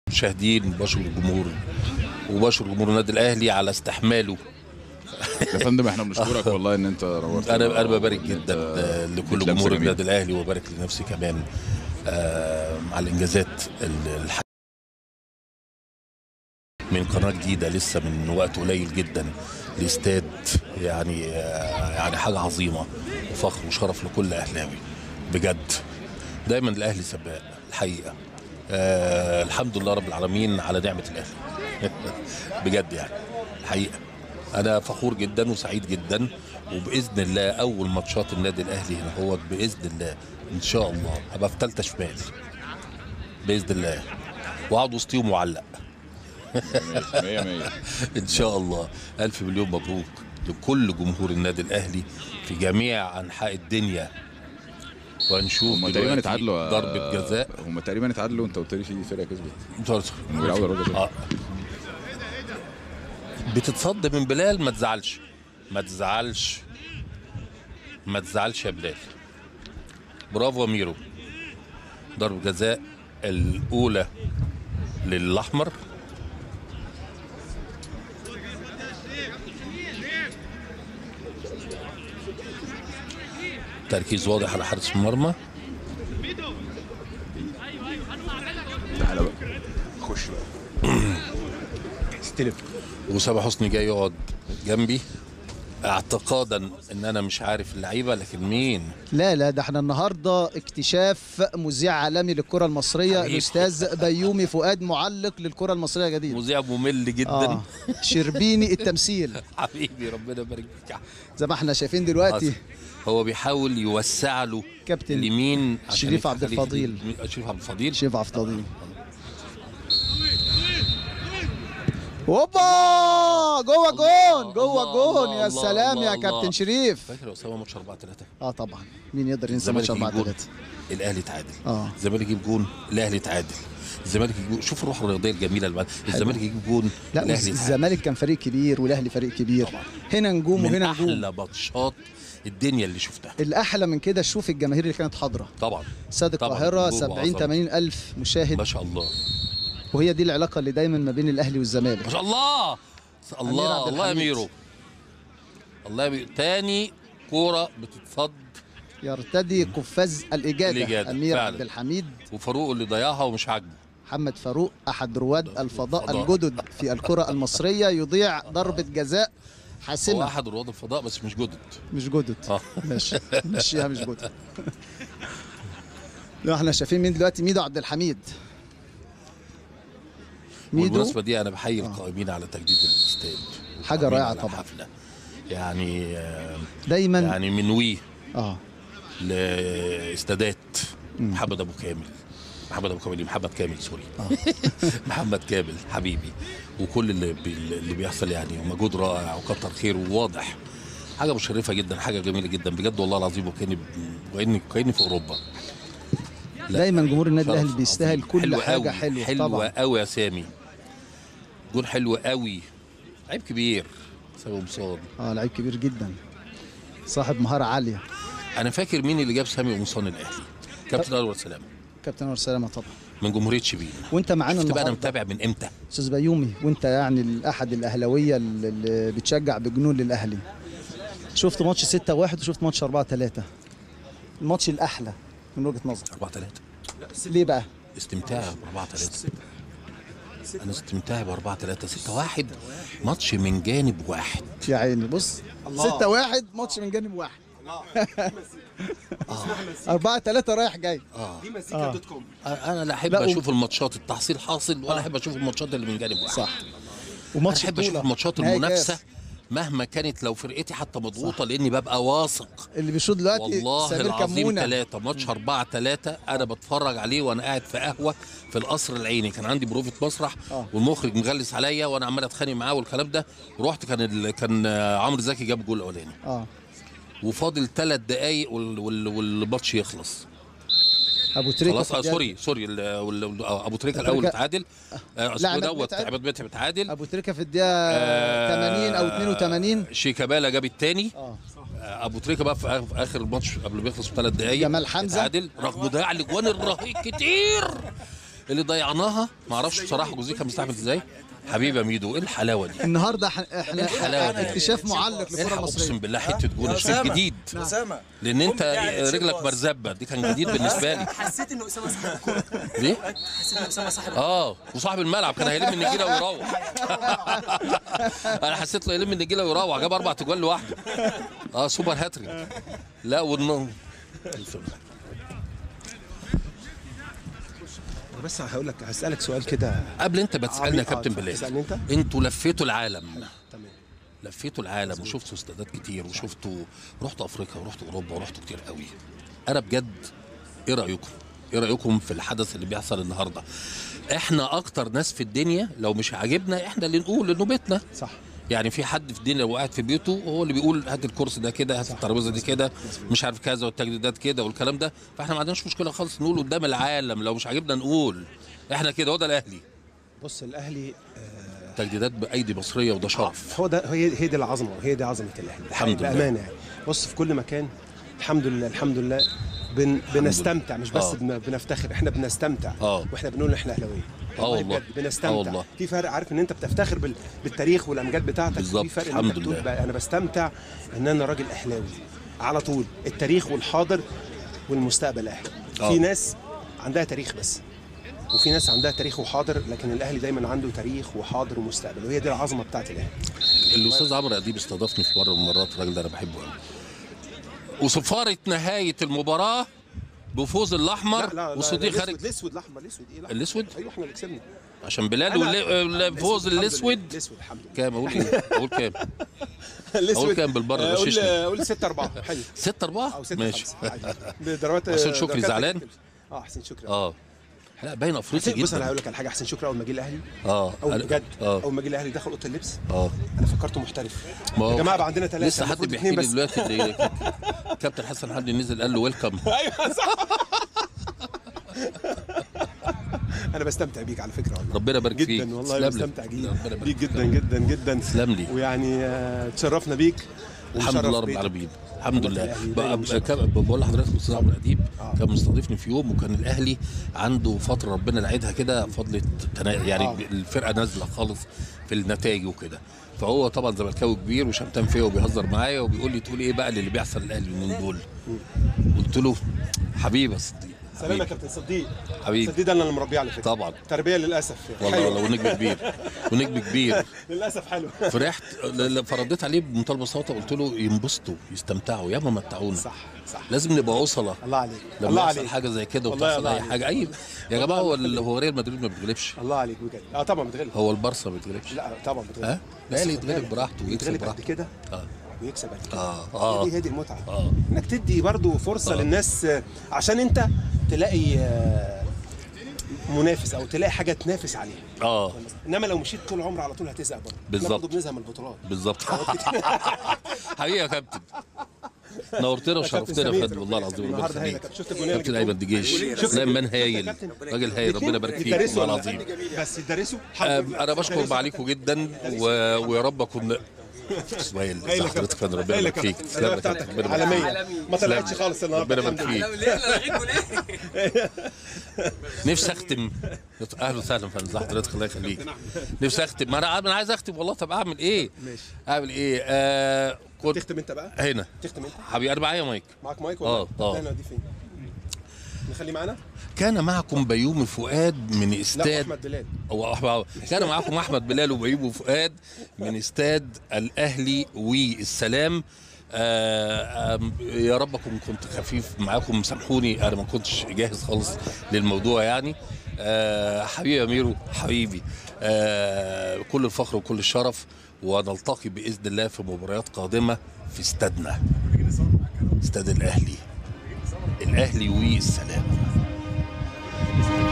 المشاهدين وبشكر الجمهور وبشكر جمهور النادي الاهلي على استحماله يا فندم احنا بنشكرك والله ان انت نورتنا انا انا ببارك وإن أنت جدا آه، لكل ليك لمسة جمهور جميلة. النادي الاهلي وبارك لنفسي كمان آه، على الانجازات ال- الح... من قناه جديده لسه من وقت قليل جدا لاستاد يعني آه، يعني حاجه عظيمه وفخر وشرف لكل اهلاوي بجد دايما الاهلي سباق الحقيقه آه الحمد لله رب العالمين على نعمه الاهلي بجد يعني الحقيقه انا فخور جدا وسعيد جدا وباذن الله اول ماتشات النادي الاهلي هنا هو باذن الله ان شاء الله هبقى في ثالثه شمال باذن الله واقعد وسطيهم معلق مية مية ان شاء الله الف مليون مبروك لكل جمهور النادي الاهلي في جميع انحاء الدنيا وهنشوف هم تقريبا دلوقتي اتعادلوا يا- ضربه جزاء هم تقريبا اتعادلوا انت قلت لي في فرقه كسبت هم بيلعبوا ضربة جزاء. اه بتتصد من بلال ما تزعلش ما تزعلش ما تزعلش يا بلال برافو يا ميرو ضرب جزاء الاولى للاحمر تركيز واضح على حارس المرمى تعالى بقى خش بقى استلم وسامح حسني جاي يقعد جنبي اعتقادا ان انا مش عارف اللعيبه لكن مين لا لا ده احنا النهارده اكتشاف مذيع عالمي للكره المصريه حبيبي. الاستاذ بيومي فؤاد معلق للكره المصريه جديد مذيع ممل جدا اه شربيني التمثيل حبيبي ربنا يبارك فيك زي ما احنا شايفين دلوقتي هو بيحاول يوسع له كابتن اليمين عشان شريف عبد يخليه- الفضيل. شريف عبد الفضيل شيف عفضلي هوبا جوه جون جوه الله، جون الله، يا الله، سلام يا الله، كابتن الله. شريف فاكر اسامه ماتش 4 3 اه طبعا مين يقدر ينسى ماتش 4 3 الاهلي تعادل اه الزمالك يجيب جون الاهلي تعادل الزمالك يجيب جون شوف الروح الرياضيه الجميله اللي بعد الزمالك يجيب جون لا الاهلي والز- تعادل الزمالك كان فريق كبير والاهلي فريق كبير طبعا. هنا نجوم من وهنا نجوم احلى ماتشات الدنيا اللي شفتها الاحلى من كده شوف الجماهير اللي كانت حاضره طبعا استاد طبعاً، القاهره نجوم 70 وعظمة. 80 الف مشاهد ما شاء الله وهي دي العلاقه اللي دايما ما بين الاهلي والزمالك ما شاء الله أمير الله عبد الله يا الحميد. ميرو الله يا ميرو تاني كوره بتتصد يرتدي قفاز الاجاده, الإجادة، امير فعلا. عبد الحميد وفاروق اللي ضيعها ومش عاجبه محمد فاروق احد رواد الفضاء الفضاء. الجدد في الكره المصريه يضيع ضربه جزاء هو حاسمه احد رواد الفضاء بس مش جدد مش جدد اه ماشي مشيها مش جدد لا احنا شايفين مين دلوقتي ميدو عبد الحميد ميدو بالمناسبه دي انا بحيي القائمين على تجديد الاستاد حاجة القائمين رائعة على طبعا. الحفلة. يعني آه، دايما يعني من وي اه لاستادات محمد ابو كامل محمد ابو كامل محمد كامل سوري محمد كامل حبيبي وكل اللي بي اللي بيحصل يعني مجهود رائع وكتر خير وواضح حاجه مشرفه جدا حاجه جميله جدا بجد والله العظيم وكاني وكاني كاني في اوروبا لا، دايما جمهور النادي شرف الاهلي بيستاهل عظيم. كل حلو حاجه قوي. حلوه حلوه طبعا قوي يا سامي جول حلو قوي لعيب كبير سامي قمصان اه لعيب كبير جدا صاحب مهاره عاليه انا فاكر مين اللي جاب سامي قمصان الاهلي كابتن انور سلامه كابتن انور سلامه طبعا من جمهوريه شبين وانت معانا شفت بقى انا النهارده متابع من امتى استاذ بيومي وانت يعني احد الاهلاويه اللي اللي بتشجع بجنون للاهلي شفت ماتش 6 1 وشفت ماتش 4 3 الماتش الاحلى من وجهه نظرك 4 3 ليه بقى استمتاع ب 4 3 انا استمتاع ب 4 3 6 1 ماتش من جانب واحد يا عيني بص 6 1 ماتش من جانب واحد 4 3 رايح جاي اه دي مزيكا دوت كوم انا لا احب لا، و- اشوف الماتشات التحصيل حاصل ولا احب اشوف الماتشات اللي من جانب واحد صح انا وماتش احب اشوف بطولة. الماتشات نهائي المنافسه كاس. مهما كانت لو فرقتي حتى مضغوطه لاني ببقى واثق اللي بيشوط دلوقتي والله سمير العظيم كمونه ثلاثة ماتش أربعة ثلاثة أنا بتفرج عليه وأنا قاعد في قهوة في القصر العيني كان عندي بروفة مسرح آه. والمخرج مغلس عليا وأنا عمال أتخانق معاه والكلام ده رحت كان ال... كان آه، عمرو زكي جاب الجول الأولاني اه وفاضل ثلاث دقايق وال... وال... والماتش يخلص ابو تريكه خلاص في آه الجاي. سوري سوري ال... وال... آه، أبو تريكة أبو الأول تريكة- اتعادل آه، لا، اسمه عماد دوت متعب. عماد متعب اتعادل ابو تريكه في الدقيقه آه، 80 او 82 شيكابالا جاب الثاني اه ابو تريكه بقى في آخر- في اخر الماتش قبل ما يخلص بثلاث دقائق جمال حمزة. اتعادل رغم ضياع الاجوان الرهيب كتير اللي ضيعناها ما اعرفش بصراحه جوزيه كان مستحمل ازاي حبيبي يا ميدو ايه الحلاوه دي النهارده ح- احنا الحلاوة دي. اكتشاف معلق للكره الحق المصريه اقسم بالله حته جون شيء أسامة. جديد اسامه لان انت قاعد تشيل رجلك باص. مرزبه دي كان جديد بالنسبه لي حسيت انه اسامه صاحب الكوره ليه؟ حسيت انه اسامه صاحب اه وصاحب الملعب كان هيلم النجيله ويروح انا حسيت له يلم النجيله ويروح جاب اربع تجوال لوحده اه سوبر هاتريك لا والن بس هقول لك هسألك سؤال كده قبل انت بتسالني يا عميق. كابتن آه، بلال تسألني انت؟ انتوا لفيتوا العالم تمام لفيتوا العالم وشفتوا استادات كتير وشفتوا رحتوا افريقيا ورحتوا اوروبا ورحتوا كتير قوي انا بجد ايه رايكم ايه رايكم في الحدث اللي بيحصل النهارده احنا اكتر ناس في الدنيا لو مش عاجبنا احنا اللي نقول انه بيتنا صح يعني في حد في الدنيا لو قاعد في بيته هو اللي بيقول هات الكرسي ده كده هات الترابيزه دي كده مش عارف كذا والتجديدات كده والكلام ده فاحنا ما عندناش مشكله خالص نقول قدام العالم لو مش عاجبنا نقول احنا كده هو ده الاهلي بص الاهلي تجديدات بايدي مصريه وده شرف هو ده هي هي دي العظمه هي دي عظمه الاهلي الحمد لله. بامانه يعني بص في كل مكان الحمد لله الحمد لله بن بنستمتع مش بس آه. بن بنفتخر احنا بنستمتع آه. واحنا بنقول احنا اهلاويه آه والله. بجد بنستمتع آه والله. في فرق عارف ان انت بتفتخر بال... بالتاريخ والامجاد بتاعتك بالظبط. في فرق ان الحمد انت بتقول لله. بقى انا بستمتع ان انا راجل اهلاوي على طول التاريخ والحاضر والمستقبل اهلي آه. في ناس عندها تاريخ بس وفي ناس عندها تاريخ وحاضر لكن الاهلي دايما عنده تاريخ وحاضر ومستقبل وهي دي العظمه بتاعت الاهلي الاستاذ عمرو اديب استضافني في مره من المرات الراجل ده انا بحبه قوي وصفاره نهايه المباراه بفوز الاحمر وصديق خارج الاسود الاحمر الاسود ايه الأحمر؟ الأسود؟ ايوه احنا اللي كسبنا عشان بلال أنا- واللي- الفوز الحمد لله. الاسود الاسود الحمد لله كام اقول ايه؟ اقول كام؟ الاسود كام بالبره؟ آه، قول غششني. قول 6 4 حلو 6 4 او 6 ماشي 5 بضربات حسين شكري ضربات زعلان؟ تكتيك. اه حسين شكري اه لا باين افريقي حسين- بص انا جدا هقول لك على حاجه حسين شكري اول ما جه الاهلي اه اول أنا- بجد اه اول ما جه الاهلي دخل اوضه اللبس اه انا فكرته محترف ما هو يا جماعه بقى عندنا ثلاثه لسه حد بيحكي لي دلوقتي اللي- كابتن حسن حمدي نزل قال له ويلكم ايوه صح انا بستمتع بيك على فكره والله ربنا يبارك فيك جدا والله تسلم لي. بستمتع بيك ربنا يبارك بيك فيك. جدا جدا جدا تسلم لي ويعني آه، تشرفنا بيك الحمد ونشرف لله رب بيتك. العالمين الحمد قناة لله الأهلي بقى دايماً مشرف. كان- بقول لحضرتك الاستاذ عمرو اديب آه. كان مستضيفني في يوم وكان الاهلي عنده فتره ربنا يعيدها كده فضلت تنا... يعني آه. الفرقه نازله خالص في النتائج وكده فهو طبعا زملكاوي كبير وشمتان فيا وبيهزر معايا وبيقول لي تقول ايه بقى اللي بيحصل الاهلي اليومين دول قلت له حبيبي يا صديق سلام يا حبيبي. كابتن صديق حبيبي صديق ده انا اللي مربيه على فكره طبعا تربيه للاسف والله حلوة. والله ونجم كبير ونجم كبير للاسف حلو فرحت ل- ل- فرديت عليه بمنتهى البساطه قلت له ينبسطوا يستمتعوا ياما متعونا صح صح لازم نبقى وصله الله عليك لما الله يحصل عليك حاجه زي كده والله وتحصل الله اي عليك. حاجه اي يا جماعه هو ال- هو ريال مدريد ما بيتغلبش الله عليك بجد اه طبعا بتغلب هو البارسا ما بيتغلبش لا طبعا بتغلب ها لا اللي يتغلب براحته ويكسب يتغلب قد براحته كده اه ويكسب قد كده اه اه هي دي هي دي المتعه اه انك تدي برضو فرصه آه. للناس آه، عشان انت تلاقي آه، منافس او تلاقي حاجه تنافس عليها اه انما لو مشيت طول العمر على طول هتزهق برضه إحنا بالظبط. برضه بنزهق من البطولات بالظبط حقيقه يا كابتن نورتنا وشرفتنا يا سمير. فندم والله العظيم ربنا النهارده هايل يا يخليك كابتن. شفت الجونين اللي كابتن جبتهم؟ ايمن دجيش دايما هايل راجل هايل ربنا يبارك فيك يدرسوا والله ولا- العظيم بس يدرسوا آم، انا بشكر معاليكم جدا و... ويا رب اكون اسماعيل هايل يا حضرتك فندم ربنا هايل يا يبارك فيك كابتن. تسلم يا الأداء كابتن بتاعتك ربنا يبارك فيك عالميه ما طلعتش خالص النهارده ربنا يبارك الحمد لله. فيك ليه انا لغيت ليه نفسي اختم اهلا وسهلا فندم حضرتك الله يخليك نفسي اختم ما انا انا عايز اختم والله طب اعمل ايه؟ ماشي اعمل ايه؟ آه كنت تختم انت بقى هنا تختم انت حبيبي انا معايا مايك معاك مايك آه، ولا آه. لا دي فين نخليه معانا كان معكم بيومي فؤاد من لا استاد احمد بلال هو أحمد- كان معكم احمد بلال وبيومي فؤاد من استاد الاهلي والسلام آه آم، يا رب اكون كنت خفيف معاكم سامحوني انا ما كنتش جاهز خالص للموضوع يعني آه حبيبي يا ميرو حبيبي آه كل الفخر وكل الشرف ونلتقي باذن الله في مباريات قادمه في استادنا استاد الاهلي الاهلي والسلام